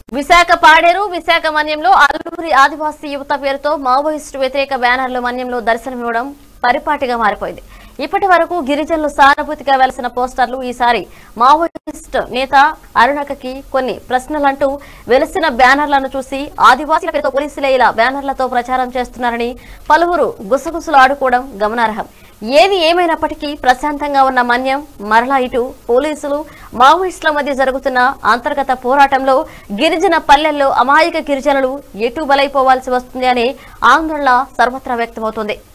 విశాఖ పాడేరు విశాఖ మన్యంలో అల్లూరి ఆదివాసీ యువత పేరుతో మావోయిస్టు వ్యతిరేక బ్యానర్లు మన్యంలో దర్శనమివ్వడం పరిపాటిగా మారిపోయింది ఇప్పటి వరకు గిరిజనులు సానుభూతిగా వెలసిన పోస్టర్లు ఈసారి మావోయిస్ట్ నేత అరుణకకి కొన్ని ప్రశ్నలంటూ వెలిసిన బ్యానర్లను చూసి ఆదివాసీల పేరుతో పోలీసులే ఇలా బ్యానర్లతో ప్రచారం చేస్తున్నారని పలువురు గుసగుసలు ఆడుకోవడం గమనార్హం ఏది ఏమైనప్పటికీ ప్రశాంతంగా ఉన్న మన్యం మరలా ఇటు పోలీసులు మావోయిస్టుల మధ్య జరుగుతున్న అంతర్గత పోరాటంలో గిరిజన పల్లెల్లో అమాయక గిరిజనులు ఎటు బలైపోవాల్సి వస్తుంది అనే ఆందోళన సర్వత్రా వ్యక్తమవుతోంది